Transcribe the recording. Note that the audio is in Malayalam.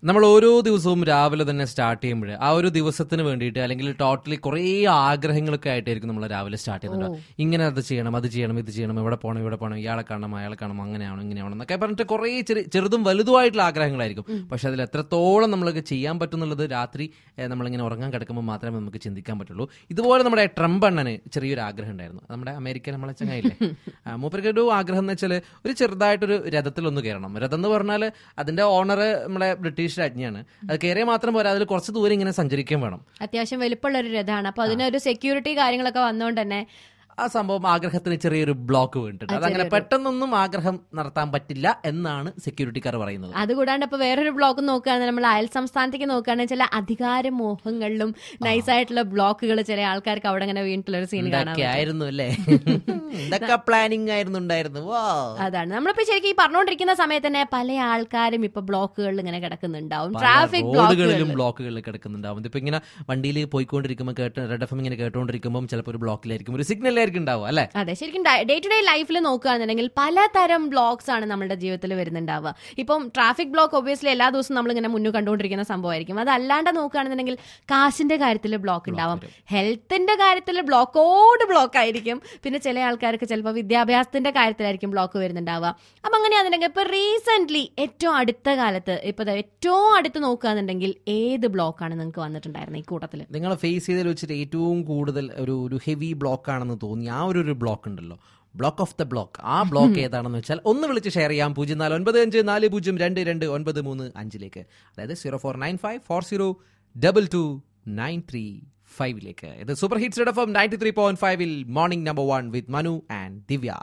നമ്മൾ ഓരോ ദിവസവും രാവിലെ തന്നെ സ്റ്റാർട്ട് ചെയ്യുമ്പോൾ ആ ഒരു ദിവസത്തിന് വേണ്ടിയിട്ട് അല്ലെങ്കിൽ ടോട്ടലി കുറേ ആഗ്രഹങ്ങളൊക്കെ ആയിട്ടായിരിക്കും നമ്മൾ രാവിലെ സ്റ്റാർട്ട് ചെയ്യുന്നുണ്ട് ഇങ്ങനെ അത് ചെയ്യണം അത് ചെയ്യണം ഇത് ചെയ്യണം ഇവിടെ പോകണം ഇവിടെ പോകണം ഇയാളെ കാണണം അയാളെ കാണണം അങ്ങനെയാണോ ഇങ്ങനെയാണോ എന്നൊക്കെ പറഞ്ഞിട്ട് കുറേ ചെറു- ചെറുതും വലുതുമായിട്ടുള്ള ആഗ്രഹങ്ങളായിരിക്കും പക്ഷെ അതിൽ എത്രത്തോളം നമ്മൾക്ക് ചെയ്യാൻ പറ്റുന്നുള്ളത് രാത്രി ഏഹ്, നമ്മളിങ്ങനെ ഉറങ്ങാൻ കിടക്കുമ്പോൾ മാത്രമേ നമുക്ക് ചിന്തിക്കാൻ പറ്റുള്ളൂ ഇതുപോലെ നമ്മുടെ ട്രംപ് അണ്ണന് ചെറിയൊരു ആഗ്രഹം ഉണ്ടായിരുന്നു നമ്മുടെ അമേരിക്കൻ നമ്മളെ ചങ്ങായില്ലേ ആ, മൂപ്പർക്ക് ഒരു ആഗ്രഹം എന്ന് വെച്ചാൽ ഒരു ചെറുതായിട്ടൊരു രഥത്തിലൊന്ന് കയറണം രഥം എന്ന് പറഞ്ഞാൽ അതിന്റെ ഓണർ നമ്മുടെ ബ്രിട്ടീഷ് രാജ്ഞിയാണ് അത് കയറിയാൽ മാത്രം പോരാ അതിൽ കുറച്ച് ദൂരം ഇങ്ങനെ സഞ്ചരിക്കാൻ വേണം അത്യാവശ്യം വലിപ്പമുള്ള ഒരു രഥമാണ് അപ്പൊ അതിനൊരു സെക്യൂരിറ്റി കാര്യങ്ങളൊക്കെ വന്നുകൊണ്ട് തന്നെ ആ സംഭവം ആഗ്രഹത്തിന് ചെറിയൊരു ബ്ലോക്ക് വീണിട്ടുണ്ട് അതങ്ങനെ പെട്ടെന്നൊന്നും ആഗ്രഹം നടത്താൻ പറ്റില്ല എന്നാണ് സെക്യൂരിറ്റിക്കാർ പറയുന്നത് അതുകൂടാണ്ട് ഇപ്പൊ വേറൊരു ബ്ലോക്ക് നോക്കുകയാണെങ്കിൽ നമ്മൾ അയൽ സംസ്ഥാനത്തേക്ക് നോക്കുകയാണെങ്കിൽ ചില അധികാര മോഹങ്ങളിലും നൈസായിട്ടുള്ള ബ്ലോക്കുകൾ ചില ആൾക്കാർക്ക് അവിടെ അങ്ങനെ വീണിട്ടുള്ള ഒരു സീൻ കാണാം ഇതൊക്കെ ആയിരുന്നു അല്ലേ ഇതൊക്കെ പ്ലാനിങ് ആയിരുന്നു ഉണ്ടായിരുന്നു വാ അതാണ് നമ്മളിപ്പോ ശരിക്കും ഈ പറഞ്ഞുകൊണ്ടിരിക്കുന്ന സമയത്ത് തന്നെ പല ആൾക്കാരും ഇപ്പൊ ബ്ലോക്കുകളിൽ ഇങ്ങനെ കിടക്കുന്നുണ്ടാവും ട്രാഫിക് റോഡുകളിലും ബ്ലോക്കുകളിലും ബ്ലോക്കുകളിൽ കിടക്കുന്നുണ്ടാവും ഇതിപ്പോ ഇങ്ങനെ വണ്ടിയിൽ പോയിക്കൊണ്ടിരിക്കുമ്പോൾ കേട്ട് റെഡ് എഫ് എം ഇങ്ങനെ കേട്ടോണ്ടിരിക്കുമ്പോൾ ചിലപ്പോൾ ഒരു ബ്ലോക്കിലായിരിക്കും ഒരു സിഗ്നലായിരിക്കും ഉണ്ടാവും അല്ലേ അതെ ശരിക്കും ഡേ ടു ഡേ ലൈഫിൽ നോക്കുകയാണെന്നുണ്ടെങ്കിൽ പലതരം ബ്ലോക്സ് ആണ് നമ്മുടെ ജീവിതത്തിൽ വരുന്നുണ്ടാവുക ഇപ്പം ട്രാഫിക് ബ്ലോക്ക് ഒബ്വിയസ്ലി എല്ലാ ദിവസവും നമ്മൾ ഇങ്ങനെ മുന്നിൽ കണ്ടുകൊണ്ടിരിക്കുന്ന സംഭവമായിരിക്കും അതല്ലാണ്ട് നോക്കുകയാണെന്നുണ്ടെങ്കിൽ കാശിന്റെ കാര്യത്തിൽ ബ്ലോക്ക് ഉണ്ടാവും ഹെൽത്തിന്റെ കാര്യത്തിൽ ബ്ലോക്കോട് ബ്ലോക്ക് ആയിരിക്കും പിന്നെ ചില ആൾക്കാർക്ക് ചിലപ്പോൾ വിദ്യാഭ്യാസത്തിന്റെ കാര്യത്തിലായിരിക്കും ബ്ലോക്ക് വരുന്നുണ്ടാവുക അപ്പം അങ്ങനെയാണെന്നുണ്ടെങ്കിൽ ഇപ്പൊ റീസെന്റ് ഏറ്റവും അടുത്ത കാലത്ത് ഇപ്പൊ ദാ ഏറ്റവും അടുത്ത് നോക്കുകയാണെന്നുണ്ടെങ്കിൽ ഏത് ബ്ലോക്കാണ് നിങ്ങൾക്ക് വന്നിട്ടുണ്ടായിരുന്നത് ഈ കൂട്ടത്തിൽ നിങ്ങൾ ഫേസ് ചെയ്തതിൽ വെച്ചിട്ട് ഏറ്റവും കൂടുതൽ ഒരു ഒരു ഹെവി ബ്ലോക്ക് ആണെന്ന് തോന്നി ആ ഒരു ഒരു ബ്ലോക്ക് ഉണ്ടല്ലോ ബ്ലോക്ക് ഓഫ് ദ ബ്ലോക്ക് ആ ബ്ലോക്ക് ഏതാണെന്ന് വെച്ചാൽ ഒന്ന് വിളിച്ച് ഷെയർ ചെയ്യാം പൂജ്യം നാല് ഒൻപത് അഞ്ച് നാല് പൂജ്യം രണ്ട് രണ്ട് ഒൻപത് മൂന്ന് അഞ്ചിലേക്ക് അതായത് zero four nine five four zero double two nine three ഫൈവിലേക്ക് ഇത് super hits F M ninety three point ഫൈവിൽ morning number one with Manu and Divya